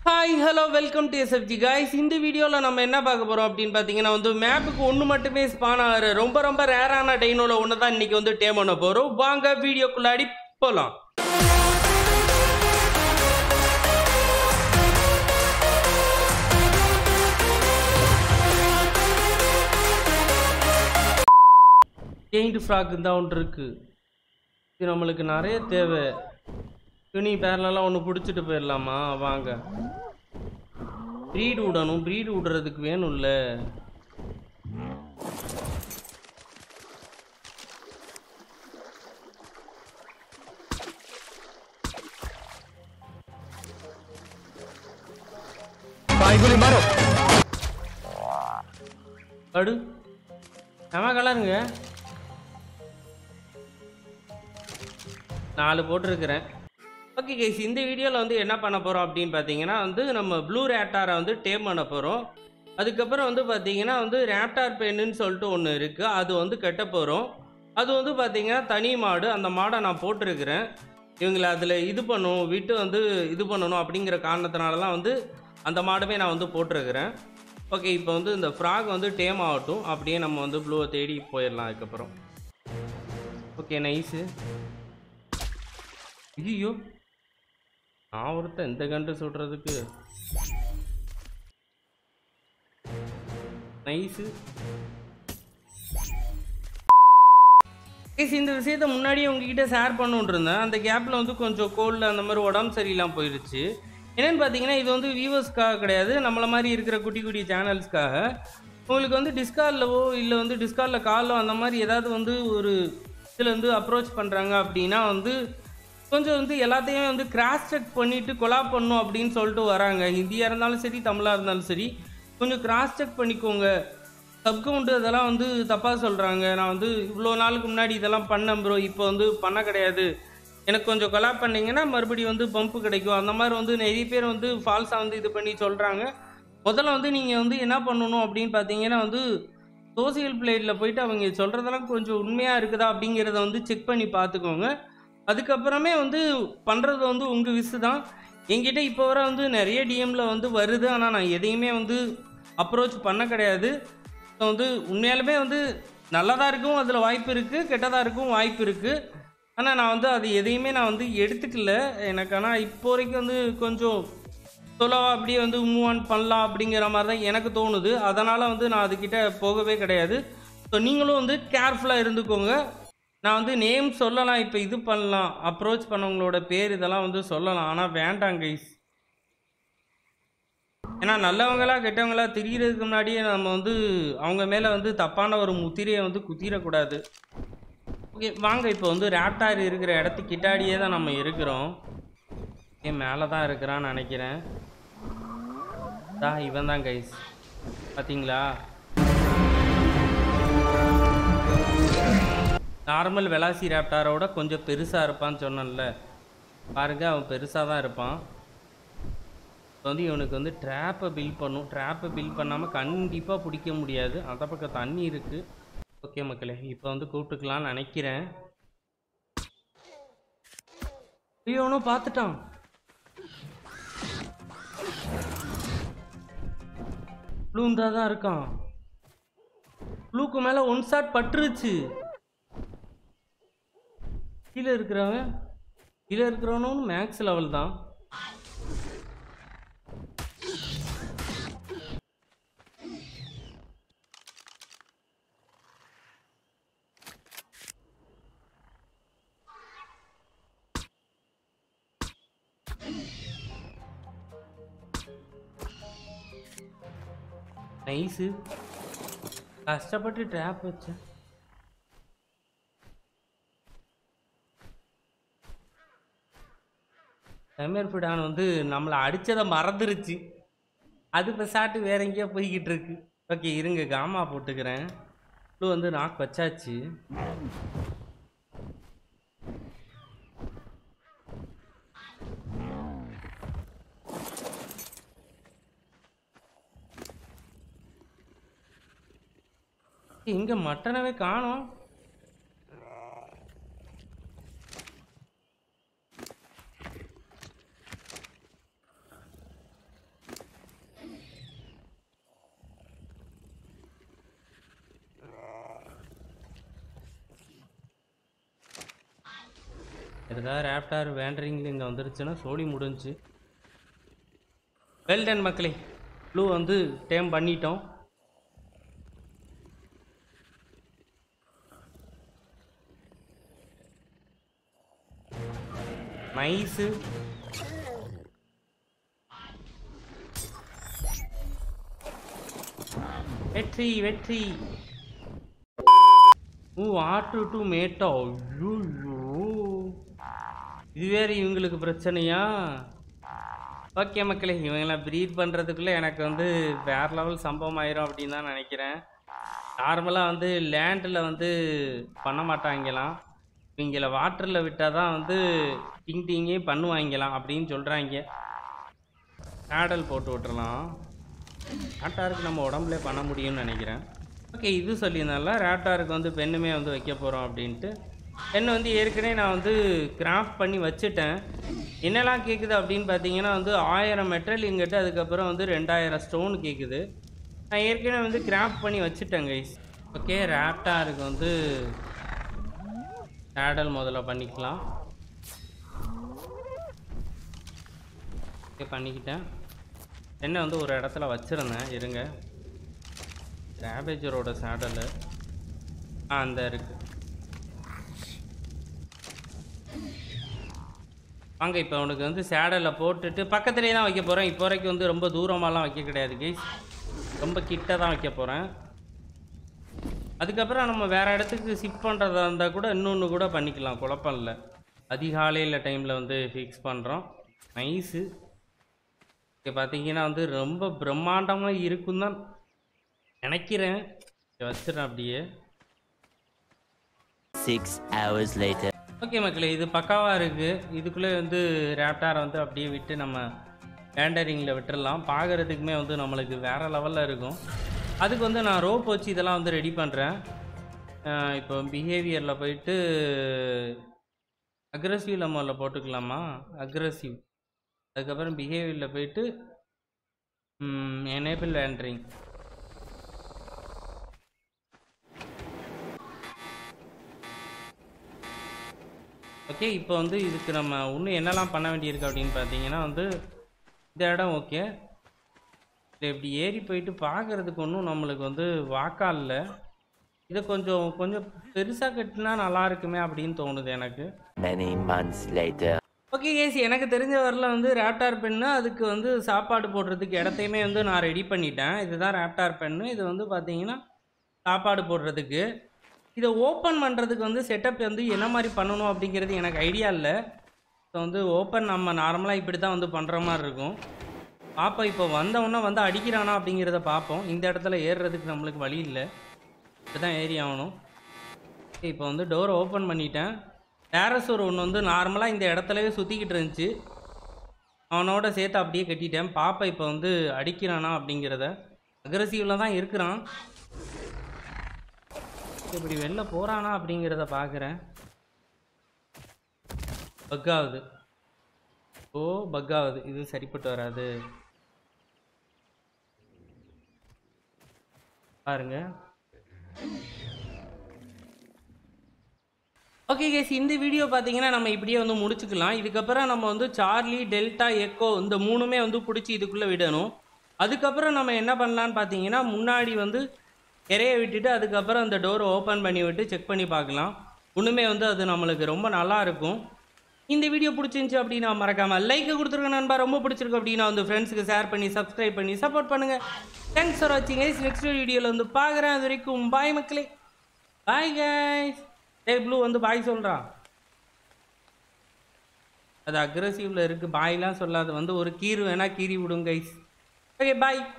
Hi hello welcome to SFG guys இந்த வீடியோவில் நம்ம என்ன பார்க்க போகிறோம் அப்படின்னு பார்த்தீங்கன்னா வந்து மேப்புக்கு ஒன்று மட்டுமே ஸ்பான் ஆகிற ரொம்ப ரொம்ப ரேரான டைனோவில் ஒன்று தான் இன்றைக்கி வந்து டேம் பண்ண போகிறோம் வாங்க வீடியோக்குள்ளாடி போகலாம் ஜெயிண்ட் ஃப்ராக் தான் ஒன்று இருக்குது இது நம்மளுக்கு நிறைய தேவை துணி பேரலெல்லாம் ஒன்று பிடிச்சிட்டு போயிடலாமா வாங்க ப்ரீடு விடணும் ப்ரீடு விடுறதுக்கு வேணும்ல அடு நம்ம கலருங்க நாலு போட்டிருக்கிறேன் ஓகே கைஸ் இந்த வீடியோவில் வந்து என்ன பண்ண போகிறோம் அப்படின்னு பார்த்தீங்கன்னா வந்து நம்ம ப்ளூ ரேப்டாரை வந்து டேம் பண்ண போகிறோம் அதுக்கப்புறம் வந்து பார்த்தீங்கன்னா வந்து ரேப்டார் பென்னுன்னு சொல்லிட்டு ஒன்று இருக்குது அது வந்து கட்ட போகிறோம் அது வந்து பார்த்தீங்கன்னா தனி மாடு அந்த மாடை நான் போட்டிருக்கிறேன் இவங்களை அதில் இது பண்ணும் விட்டு வந்து இது பண்ணணும் அப்படிங்கிற காரணத்தினால தான் வந்து அந்த மாடுமே நான் வந்து போட்டிருக்கிறேன் ஓகே இப்போ வந்து இந்த ஃப்ராக் வந்து டேம் ஆகட்டும் அப்படியே நம்ம வந்து ப்ளூவை தேடி போயிடலாம் அதுக்கப்புறம் ஓகே நைஸு ஐயோ நான் ஒருத்தன் இந்த கண்டு சொல்றதுக்கு நைஸு கேஸ் இந்த விஷயத்த முன்னாடியே உங்ககிட்ட ஷேர் பண்ணிட்டு இருந்தேன் அந்த கேப்பில் வந்து கொஞ்சம் கோல்டு அந்த மாதிரி உடம்பு சரியில்லாமல் போயிடுச்சு என்னென்னு பார்த்தீங்கன்னா இது வந்து வியூவர்ஸ்க்காக கிடையாது நம்மளை மாதிரி இருக்கிற குட்டி குட்டி சேனல்ஸ்க்காக உங்களுக்கு வந்து டிஸ்கார்ட்லவோ இல்லை வந்து டிஸ்கார்டில் காலோ அந்த மாதிரி ஏதாவது வந்து ஒரு இதில் வந்து அப்ரோச் பண்ணுறாங்க அப்படின்னா வந்து கொஞ்சம் வந்து எல்லாத்தையுமே வந்து கிராஸ் செக் பண்ணிவிட்டு கொலாப் பண்ணும் அப்படின்னு சொல்லிட்டு வராங்க ஹிந்தியாக இருந்தாலும் சரி தமிழாக இருந்தாலும் சரி கொஞ்சம் கிராஸ் செக் பண்ணிக்கோங்க சப்கவுண்டு அதெல்லாம் வந்து தப்பாக சொல்கிறாங்க நான் வந்து இவ்வளோ நாளுக்கு முன்னாடி இதெல்லாம் பண்ணேன் ப்ரோ இப்போ வந்து பண்ண கிடையாது எனக்கு கொஞ்சம் கொலாப் பண்ணிங்கன்னா மறுபடியும் வந்து பம்பு கிடைக்கும் அந்த மாதிரி வந்து நிறைய பேர் வந்து ஃபால்ஸாக வந்து இது பண்ணி சொல்கிறாங்க முதல்ல வந்து நீங்கள் வந்து என்ன பண்ணணும் அப்படின்னு பார்த்தீங்கன்னா வந்து சோசியல் பிளேட்டில் போயிட்டு அவங்க சொல்கிறதெல்லாம் கொஞ்சம் உண்மையாக இருக்குதா அப்படிங்கிறத வந்து செக் பண்ணி பார்த்துக்கோங்க அதுக்கப்புறமே வந்து பண்ணுறது வந்து உங்கள் விசு தான் என்கிட்ட இப்போ வர வந்து நிறைய டிஎம்மில் வந்து வருது ஆனால் நான் எதையுமே வந்து அப்ரோச் பண்ண கிடையாது ஸோ வந்து உண்மையாலுமே வந்து நல்லதாக இருக்கும் அதில் வாய்ப்பு இருக்குது கெட்டதாக இருக்கும் வாய்ப்பு இருக்குது ஆனால் நான் வந்து அது எதையுமே நான் வந்து எடுத்துக்கல எனக்கு ஆனால் இப்போ வரைக்கும் வந்து கொஞ்சம் சொல்லவா அப்படியே வந்து மூவ் ஆன் பண்ணலாம் அப்படிங்கிற மாதிரி தான் எனக்கு தோணுது அதனால் வந்து நான் அதுக்கிட்ட போகவே கிடையாது ஸோ நீங்களும் வந்து கேர்ஃபுல்லாக இருந்துக்கோங்க நான் வந்து நேம் சொல்லலாம் இப்போ இது பண்ணலாம் அப்ரோச் பண்ணவங்களோட பேர் இதெல்லாம் வந்து சொல்லலாம் ஆனால் வேண்டாம் கைஸ் ஏன்னா நல்லவங்களா கெட்டவங்களா தெரியறதுக்கு முன்னாடியே நம்ம வந்து அவங்க மேலே வந்து தப்பான ஒரு முத்திரையை வந்து குத்திரக்கூடாது ஓகே வாங்க இப்போ வந்து ரேப்டார் இருக்கிற இடத்துக்கு கிட்டாடியே தான் நம்ம இருக்கிறோம் ஏன் மேலே தான் இருக்கிறான்னு நினைக்கிறேன் தான் இவன் தான் கைஸ் பார்த்தீங்களா நார்மல் வெலாசி ரேப்டாரோட கொஞ்சம் பெருசாக இருப்பான்னு சொன்னேன்ல பாருங்க அவன் பெருசாக தான் இருப்பான் இப்போ வந்து இவனுக்கு வந்து ட்ராப்பை பில் பண்ணும் ட்ராப்பை பில் பண்ணாமல் கண்டிப்பாக பிடிக்க முடியாது அந்த பக்கம் தண்ணி இருக்குது ஓகே மக்களே இப்போ வந்து கூப்பிட்டுக்கலாம்னு நினைக்கிறேன் ஐயோ அவனும் பார்த்துட்டான் ப்ளூந்தா தான் இருக்கான் ப்ளூக்கு மேலே ஒன் ஷாட் பட்டுருச்சு கீழே இருக்கிறவன் கீழே இருக்கிறவனும் மேக்ஸ் லெவல் தான் நைஸு கஷ்டப்பட்டு ட்ராப் வச்சேன் செம்மர் ஃபிடான் வந்து நம்மளை அடித்ததை மறந்துருச்சு அது இப்போ சாட்டு வேற எங்கேயோ போய்கிட்டு இருக்கு ஓகே இருங்க காமா போட்டுக்கிறேன் ப்ளூ வந்து நாக்கு வச்சாச்சு இங்க மட்டனவே காணோம் வருதா ரேப்டார் வேண்டரிங்கில் இங்கே வந்துருச்சுன்னா சோழி முடிஞ்சுச்சு வெல்டன் மக்களே ப்ளூ வந்து டேம் பண்ணிட்டோம் நைஸு வெற்றி வெற்றி ஓ ஆட்டு டு மேட்டா ஐயோ இது வேற இவங்களுக்கு பிரச்சனையா ஓகே மக்களே இவங்கெல்லாம் ப்ரீட் பண்ணுறதுக்குள்ளே எனக்கு வந்து வேற லெவல் சம்பவம் ஆயிரும் அப்படின்னு தான் நினைக்கிறேன் நார்மலாக வந்து லேண்டில் வந்து பண்ண மாட்டாங்களாம் இவங்கள வாட்டரில் விட்டால் தான் வந்து டிங் டிங்கே பண்ணுவாங்களாம் அப்படின்னு சொல்கிறாங்க பேடல் போட்டு விட்டுறலாம் ராட்டாருக்கு நம்ம உடம்புல பண்ண முடியும்னு நினைக்கிறேன் ஓகே இது சொல்லியிருந்தால ராட்டாருக்கு வந்து பெண்ணுமே வந்து வைக்க போகிறோம் அப்படின்ட்டு பெண் வந்து ஏற்கனவே நான் வந்து கிராஃப்ட் பண்ணி வச்சுட்டேன் என்னெல்லாம் கேட்குது அப்படின்னு பார்த்தீங்கன்னா வந்து ஆயிரம் மெட்டல் இங்கிட்ட அதுக்கப்புறம் வந்து ரெண்டாயிரம் ஸ்டோன் கேட்குது நான் ஏற்கனவே வந்து கிராஃப்ட் பண்ணி வச்சுட்டேன் கைஸ் ஓகே ராப்டாருக்கு வந்து சேடல் முதல்ல பண்ணிக்கலாம் ஓகே பண்ணிக்கிட்டேன் என்ன வந்து ஒரு இடத்துல வச்சுருந்தேன் இருங்க ரேபேஜரோட சேடலு ஆ அந்த இருக்கு வாங்க இப்போ உனக்கு வந்து சேடலில் போட்டுட்டு பக்கத்துலேயே தான் வைக்க போகிறேன் இப்போ வரைக்கும் வந்து ரொம்ப தூரமாலாம் வைக்க கிடையாது கைஸ் ரொம்ப கிட்ட தான் வைக்க போகிறேன் அதுக்கப்புறம் நம்ம வேறு இடத்துக்கு ஷிஃப்ட் பண்ணுறதா இருந்தால் கூட இன்னொன்று கூட பண்ணிக்கலாம் குழப்பம் இல்லை அதிகாலையில் டைமில் வந்து ஃபிக்ஸ் பண்ணுறோம் நைஸு இங்கே பார்த்தீங்கன்னா வந்து ரொம்ப பிரம்மாண்டமாக இருக்கும் தான் நினைக்கிறேன் இங்க வச்சிடறேன் அப்படியே Six hours later. ஓகே மக்களே இது பக்காவாக இருக்குது இதுக்குள்ளே வந்து ரேப்டாரை வந்து அப்படியே விட்டு நம்ம கேண்டரிங்கில் விட்டுறலாம் பார்க்குறதுக்குமே வந்து நம்மளுக்கு வேறு லெவலில் இருக்கும் அதுக்கு வந்து நான் ரோப் வச்சு இதெல்லாம் வந்து ரெடி பண்ணுறேன் இப்போ பிஹேவியரில் போயிட்டு அக்ரஸிவ் நம்ம போட்டுக்கலாமா அக்ரஸிவ் அதுக்கப்புறம் பிஹேவியரில் போயிட்டு எனேபிள் வேண்ட்ரிங் ஓகே இப்போ வந்து இதுக்கு நம்ம இன்னும் என்னெல்லாம் பண்ண வேண்டியிருக்கு அப்படின்னு பார்த்தீங்கன்னா வந்து இந்த இடம் ஓகே இதில் இப்படி ஏறி போயிட்டு பார்க்குறதுக்கு ஒன்றும் நம்மளுக்கு வந்து வாக்கா இல்லை இதை கொஞ்சம் கொஞ்சம் பெருசாக கட்டினா நல்லா இருக்குமே அப்படின்னு தோணுது எனக்கு Many months later. Okay case எனக்கு தெரிஞ்ச வரல வந்து ரேப்டார் பென்னு அதுக்கு வந்து சாப்பாடு போடுறதுக்கு இடத்தையுமே வந்து நான் ரெடி பண்ணிட்டேன் இதுதான் ரேப்டார் பென்னு இது வந்து பார்த்தீங்கன்னா சாப்பாடு போடுறதுக்கு இதை ஓப்பன் பண்ணுறதுக்கு வந்து செட்டப் வந்து என்ன மாதிரி பண்ணணும் அப்படிங்கிறது எனக்கு ஐடியா இல்லை ஸோ வந்து ஓப்பன் நம்ம நார்மலாக இப்படி தான் வந்து பண்ணுற மாதிரி இருக்கும் பார்ப்போம் இப்போ வந்தவொன்னே வந்து அடிக்கிறானா அப்படிங்கிறத பார்ப்போம் இந்த இடத்துல ஏறுறதுக்கு நம்மளுக்கு வழி இல்லை இப்படி தான் ஏறி ஆகணும் இப்போ வந்து டோரை ஓப்பன் பண்ணிட்டேன் டேரஸோர் ஒன்று வந்து நார்மலாக இந்த இடத்துலவே சுற்றிக்கிட்டு இருந்துச்சு அவனோட சேர்த்து அப்படியே கட்டிட்டேன் பாப்பா இப்போ வந்து அடிக்கிறானா அப்படிங்கிறத அக்ரஸிவில் தான் இருக்கிறான் இப்படி வெளில போகிறானா அப்படிங்கிறத பார்க்குறேன் பக் ஆகுது ஓ பக் ஆகுது இது சரிப்பட்டு வராது பாருங்க ஓகே கேஸ் இந்த வீடியோ பார்த்தீங்கன்னா நம்ம இப்படியே வந்து முடிச்சுக்கலாம் இதுக்கப்புறம் நம்ம வந்து சார்லி டெல்டா எக்கோ இந்த மூணுமே வந்து பிடிச்சி இதுக்குள்ளே விடணும் அதுக்கப்புறம் நம்ம என்ன பண்ணலான்னு பார்த்தீங்கன்னா முன்னாடி வந்து இறைய விட்டுட்டு அதுக்கப்புறம் அந்த டோரை ஓப்பன் பண்ணி விட்டு செக் பண்ணி பார்க்கலாம் ஒன்றுமே வந்து அது நம்மளுக்கு ரொம்ப நல்லா இருக்கும் இந்த வீடியோ பிடிச்சிருந்துச்சி அப்படின்னா மறக்காமல் லைக் கொடுத்துருங்க நண்பா ரொம்ப பிடிச்சிருக்கு அப்படின்னா வந்து ஃப்ரெண்ட்ஸுக்கு ஷேர் பண்ணி சப்ஸ்கிரைப் பண்ணி சப்போர்ட் பண்ணுங்கள் தேங்க்ஸ் ஃபார் வாட்சிங் கைஸ் நெக்ஸ்ட் வீடியோவில் வந்து பார்க்குறேன் அது வரைக்கும் பாய் மக்களே பாய் கைஸ் டேய் ப்ளூ வந்து பாய் சொல்கிறா அது அக்ரஸிவ்ல இருக்குது பாய்லாம் சொல்லாது வந்து ஒரு கீறு வேணால் கீறி விடுங்க கைஸ் ஓகே பாய்